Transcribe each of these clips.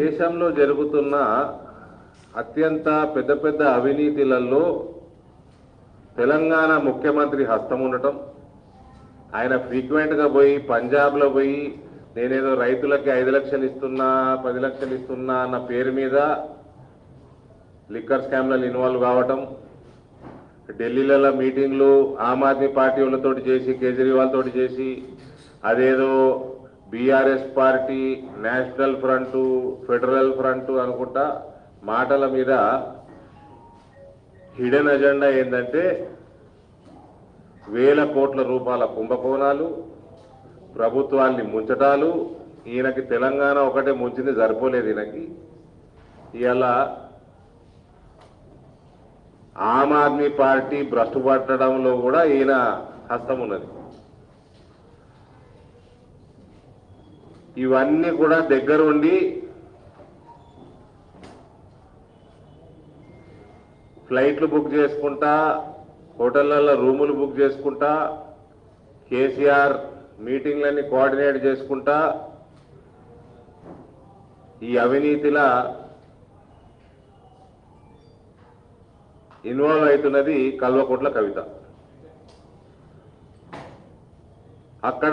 దేశంలో జరుగుతున్న అత్యంత పెద్ద పెద్ద అవినీతిలలో తెలంగాణ ముఖ్యమంత్రి హస్తం ఉండటం ఆయన ఫ్రీక్వెంట్గా పోయి పంజాబ్లో పోయి నేనేదో రైతులకి ఐదు లక్షలు ఇస్తున్నా పది లక్షలు ఇస్తున్నా అన్న పేరు మీద లిక్కర్ స్కామ్లలో ఇన్వాల్వ్ కావటం ఢిల్లీలలో మీటింగ్లు ఆమ్ ఆద్మీ పార్టీ వాళ్ళతోటి చేసి కేజ్రీవాల్ తోటి చేసి అదేదో BRS party national front federal front అనుకుంటా మాటల మీద హిడెన్ అజెండా ఏంటంటే వేల కోట్ల రూపాయల కుంభకోణాలు ప్రభుత్వాన్ని ముంచటాలు ఈయనకి తెలంగాణ ఒకటే ముంచింది సరిపోలేదు ఈయనకి ఇలా ఆమ్ ఆద్మీ పార్టీ భ్రష్టు పట్టడంలో కూడా ఈయన హస్తం ఉన్నది ఇవన్నీ కూడా దగ్గరుండి ఫ్లైట్లు బుక్ చేసుకుంటా హోటళ్లలో రూములు బుక్ చేసుకుంటా కేసీఆర్ మీటింగ్లన్నీ కోఆర్డినేట్ చేసుకుంటా ఈ అవినీతిల ఇన్వాల్వ్ అవుతున్నది కల్వకుంట్ల కవిత అక్కడ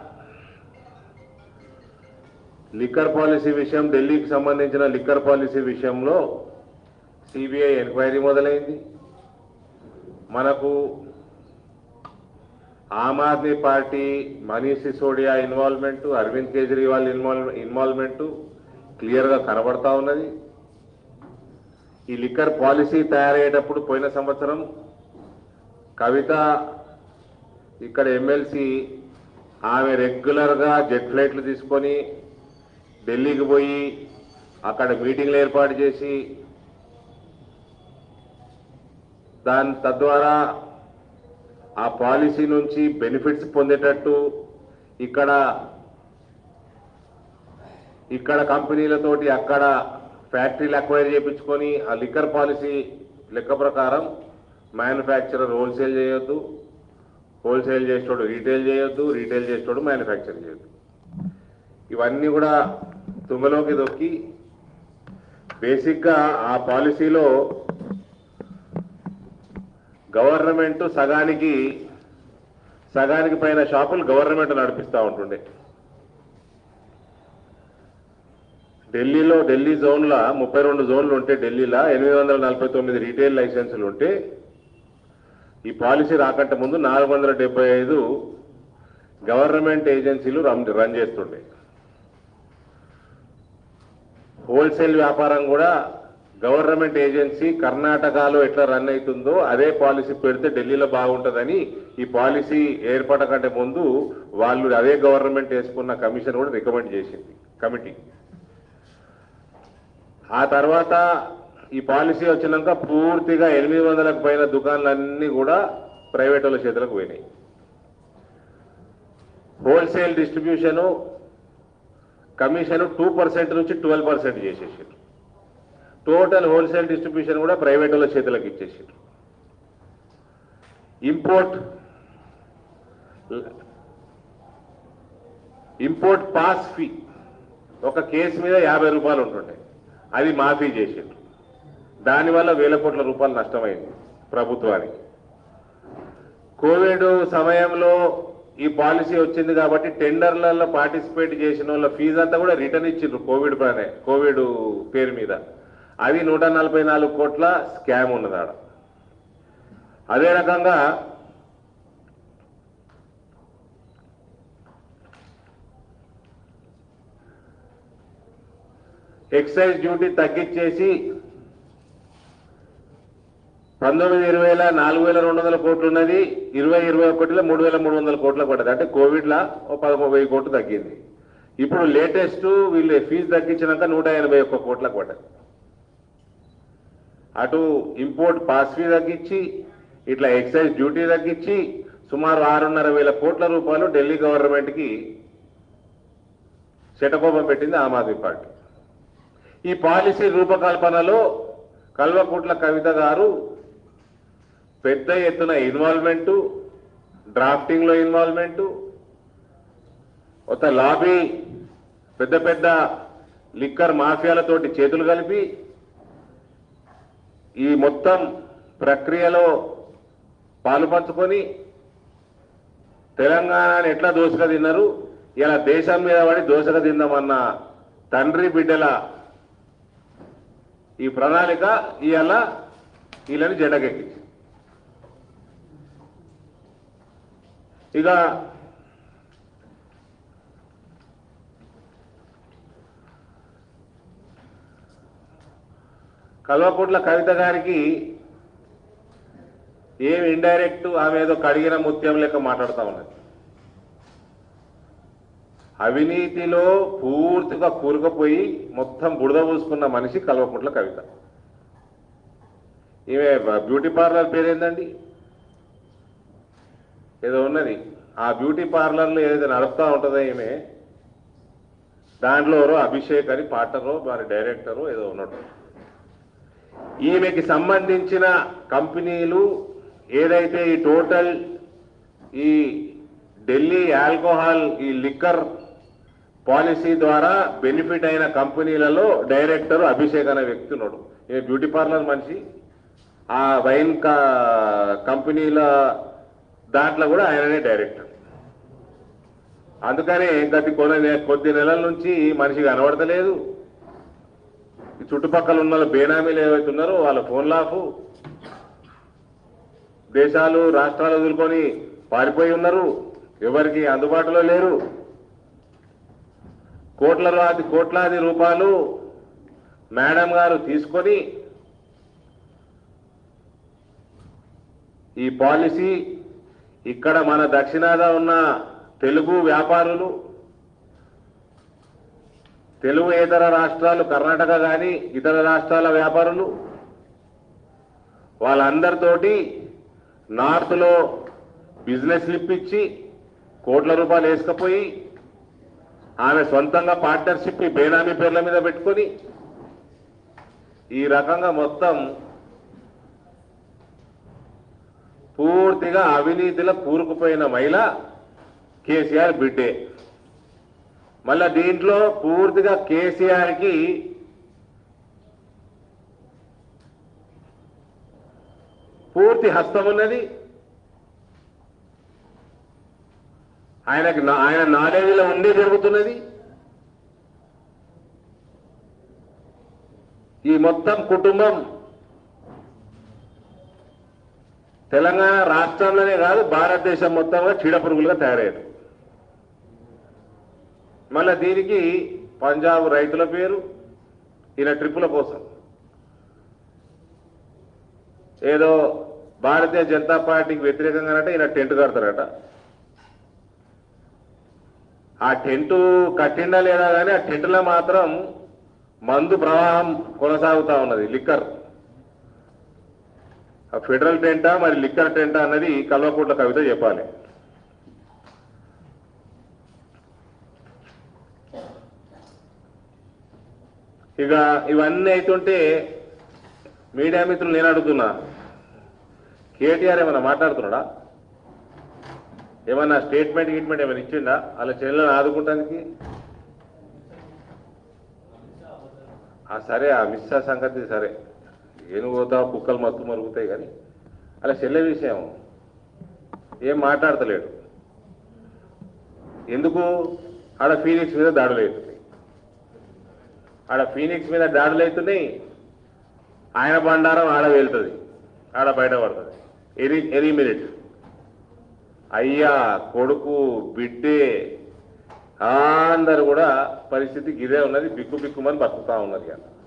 లిక్కర్ పాలసీ విషయం ఢిల్లీకి సంబంధించిన లిక్కర్ పాలసీ విషయంలో సిబిఐ ఎంక్వైరీ మొదలైంది మనకు Aam Aadmi party Manish Sisodia involvement Arvind Kejriwal involve involvement క్లియర్గా కనబడతా ఉన్నది ఈ లిక్కర్ పాలసీ తయారయ్యేటప్పుడు పోయిన సంవత్సరం కవిత ఇక్కడ ఎమ్మెల్సీ ఆమె రెగ్యులర్గా జెట్ ఫ్లైట్లు తీసుకొని ఢిల్లీకి పోయి అక్కడ మీటింగ్లు ఏర్పాటు చేసి దాని తద్వారా ఆ పాలసీ నుంచి బెనిఫిట్స్ పొందేటట్టు ఇక్కడ ఇక్కడ కంపెనీలతోటి అక్కడ ఫ్యాక్టరీలు అక్వైర్ చేయించుకొని ఆ లిక్కర్ పాలసీ లెక్క ప్రకారం మ్యానుఫ్యాక్చరర్ హోల్సేల్ చేయొద్దు హోల్సేల్ చేసేటోడు రీటైల్ చేయొద్దు రీటైల్ చేసేటోడు మ్యానుఫ్యాక్చర్ చేయొద్దు ఇవన్నీ కూడా తుంగలోకి దొక్కి బేసిక్గా ఆ పాలసీలో గవర్నమెంట్ సగానికి సగానికి పైన షాపులు గవర్నమెంట్ నడిపిస్తూ ఉంటుండే ఢిల్లీలో ఢిల్లీ జోన్ల ముప్పై రెండు జోన్లు ఉంటే ఢిల్లీలో ఎనిమిది వందల నలభై తొమ్మిది రీటైల్ లైసెన్సులు ఉంటే ఈ పాలసీ రాకంటే ముందు నాలుగు వందల డెబ్బై ఐదు గవర్నమెంట్ ఏజెన్సీలు రన్ రన్ చేస్తుండే హోల్సేల్ వ్యాపారం కూడా గవర్నమెంట్ ఏజెన్సీ కర్ణాటకలో ఎట్లా రన్ అవుతుందో అదే పాలసీ పెడితే ఢిల్లీలో బాగుంటుందని ఈ పాలసీ ఏర్పడకంటే ముందు వాళ్ళు అదే గవర్నమెంట్ వేసుకున్న కమిషన్ కూడా రికమెండ్ చేసింది కమిటీ ఆ తర్వాత ఈ పాలసీ వచ్చినాక పూర్తిగా ఎనిమిది వందలకు పైన దుకాణాలన్నీ కూడా ప్రైవేట్ వాళ్ళ చేతులకు పోయినాయి wholesale distribution commission two percent నుంచి ట్వెల్వ్ పర్సెంట్ చేసేసారు టోటల్ హోల్సేల్ డిస్ట్రిబ్యూషన్ కూడా ప్రైవేట్ వాళ్ళ చేతులకు ఇచ్చేసారు ఇంపోర్ట్ ఇంపోర్ట్ పాస్ ఫీ ఒక కేసు మీద యాభై రూపాయలు ఉంటుండే అది మాఫీ చేసిండ్రు దానివల్ల వేల కోట్ల రూపాయలు నష్టమైంది ప్రభుత్వానికి కోవిడ్ సమయంలో ఈ పాలసీ వచ్చింది కాబట్టి టెండర్లలో పార్టిసిపేట్ చేసిన వాళ్ళ ఫీజు అంతా కూడా రిటర్న్ ఇచ్చిండ్రు కోవిడ్ పనే కోవిడ్ పేరు మీద అది నూట నలభై నాలుగు కోట్ల స్కామ్ ఉన్నది ఆడ అదే రకంగా ఎక్సైజ్ డ్యూటీ తగ్గించేసి పంతొమ్మిది ఇరవైల నాలుగు వేల రెండు వందల కోట్లు ఉన్నది ఇరవై ఇరవై ఒకటిలో మూడు వేల మూడు వందల కోట్లకు పడ్డది అంటే కోవిడ్లో ఓ పదకొండు వెయ్యి కోట్లు తగ్గింది ఇప్పుడు లేటెస్ట్ వీళ్ళు ఫీజు తగ్గించినాక నూట ఎనభై ఒక్క కోట్లకు పడ్డది అటు ఇంపోర్ట్ పాస్ ఫీ తగ్గించి ఇట్లా ఎక్సైజ్ డ్యూటీ తగ్గించి సుమారు ఆరున్నర వేల కోట్ల రూపాయలు ఢిల్లీ గవర్నమెంట్కి శటకోపం పెట్టింది ఆమ్ ఆద్మీ పార్టీ ఈ పాలసీ రూపకల్పనలో కల్వకుట్ల కవిత గారు పెద్ద ఎత్తున ఇన్వాల్వ్మెంటు డ్రాఫ్టింగ్లో ఇన్వాల్వ్మెంటు ఒక లాబీ పెద్ద పెద్ద లిక్కర్ మాఫియాలతోటి చేతులు కలిపి ఈ మొత్తం ప్రక్రియలో పాలు పంచుకొని తెలంగాణని ఎట్లా దోసుక తిన్నారు ఇలా దేశం మీద పడి దోసక తిందామన్న తండ్రి బిడ్డల ఈ ప్రణాళిక ఇవాళ వీళ్ళని జెండకెక్కింది ఇక కల్వకుంట్ల కవిత గారికి ఏం ఇండైరెక్ట్ ఆమె ఏదో కడిగిన ముత్యం లెక్క మాట్లాడుతూ ఉన్నది అవినీతిలో పూర్తిగా కూరుకుపోయి మొత్తం బుడద పూసుకున్న మనిషి కల్వకుంట్ల కవిత ఈమె బ్యూటీ పార్లర్ పేరేందండి ఏదో ఉన్నది ఆ బ్యూటీ పార్లర్లో ఏదైతే నడుపుతా ఉంటుందో ఈమె దాంట్లో ఎవరో అభిషేక్ అని పాటరో వారి డైరెక్టరు ఏదో ఉన్నాడు ఈమెకి సంబంధించిన కంపెనీలు ఏదైతే ఈ టోటల్ ఈ ఢిల్లీ ఆల్కహాల్ ఈ లిక్కర్ పాలసీ ద్వారా బెనిఫిట్ అయిన కంపెనీలలో డైరెక్టర్ అభిషేక్ అనే వ్యక్తి ఉన్నాడు ఈమె బ్యూటీ పార్లర్ మనిషి ఆ వైన్ క- కంపెనీల దాంట్లో కూడా ఆయననే డైరెక్టర్ అందుకనే గతి కొన్ని నె- కొద్ది నెలల నుంచి ఈ మనిషి కనబడతలేదు ఈ చుట్టుపక్కల ఉన్న వాళ్ళ బేనామీలు ఏవైతే ఉన్నారో వాళ్ళ ఫోన్ లాఫ్ దేశాలు రాష్ట్రాలు వదులుకొని పారిపోయి ఉన్నారు ఎవరికి అందుబాటులో లేరు కోట్లలాది కోట్లాది రూపాయలు మేడం గారు తీసుకొని ఈ పాలసీ ఇక్కడ మన దక్షిణాద ఉన్న తెలుగు వ్యాపారులు తెలుగు ఇతర రాష్ట్రాలు కర్ణాటక కానీ ఇతర రాష్ట్రాల వ్యాపారులు వాళ్ళందరితోటి నార్త్లో బిజినెస్ ఇప్పించి కోట్ల రూపాయలు వేసుకపోయి ఆమె సొంతంగా పార్ట్నర్షిప్ ఈ బేనామీ పేర్ల మీద పెట్టుకొని ఈ రకంగా మొత్తం పూర్తిగా అవినీతిలో కూరుకుపోయిన మహిళ కేసీఆర్ బిడ్డే మళ్ళా దీంట్లో పూర్తిగా కేసీఆర్కి పూర్తి హస్తం ఉన్నది ఆయనకి నా- ఆయన నాలెడ్జ్లో ఉండే జరుగుతున్నది ఈ మొత్తం కుటుంబం తెలంగాణ రాష్ట్రంలోనే కాదు భారతదేశం మొత్తంలో చీడపురుగులుగా తయారయ్యారు మళ్ళా దీనికి పంజాబ్ రైతుల పేరు ఈయన ట్రిప్పుల కోసం ఏదో భారతీయ జనతా పార్టీకి వ్యతిరేకంగానంటే ఈయన టెంట్ కడతారట ఆ టెంటు కట్టిండా లేదా కానీ ఆ టెంటులో మాత్రం మందు ప్రవాహం కొనసాగుతా ఉన్నది లిక్కర్ ఆ ఫెడరల్ టెంటా మరి లిక్కర్ టెంటా అన్నది కల్వకుంట్ల కవిత చెప్పాలి ఇక ఇవన్నీ అవుతుంటే మీడియా మిత్రులు నేను అడుగుతున్నా కేటీఆర్ ఏమైనా మాట్లాడుతున్నాడా ఏమన్నా స్టేట్మెంట్ గిట్మెంట్ ఏమైనా ఇచ్చిండా అలా చెల్లెలను ఆదుకుంటానికి ఆ సరే ఆ మిస్సా సంగతి సరే ఏను పోతావు కుక్కలు మత్తు మరుగుతాయి కానీ అలా చెల్లె విషయం ఏం మాట్లాడతలేడు ఎందుకు ఆడ ఫీనిక్స్ మీద దాడులు అవుతున్నాయి ఆడ ఫీనిక్స్ మీద దాడులు అవుతున్నాయి ఆయన బండారం ఆడ వెళ్తుంది ఆడ బయట పడుతుంది ఎనీ ఎనీ మినిట్ అయ్యా కొడుకు బిడ్డే అందరు కూడా పరిస్థితి ఇదే ఉన్నది బిక్కు బిక్కుమని బతుకుతా ఉన్నది ఇక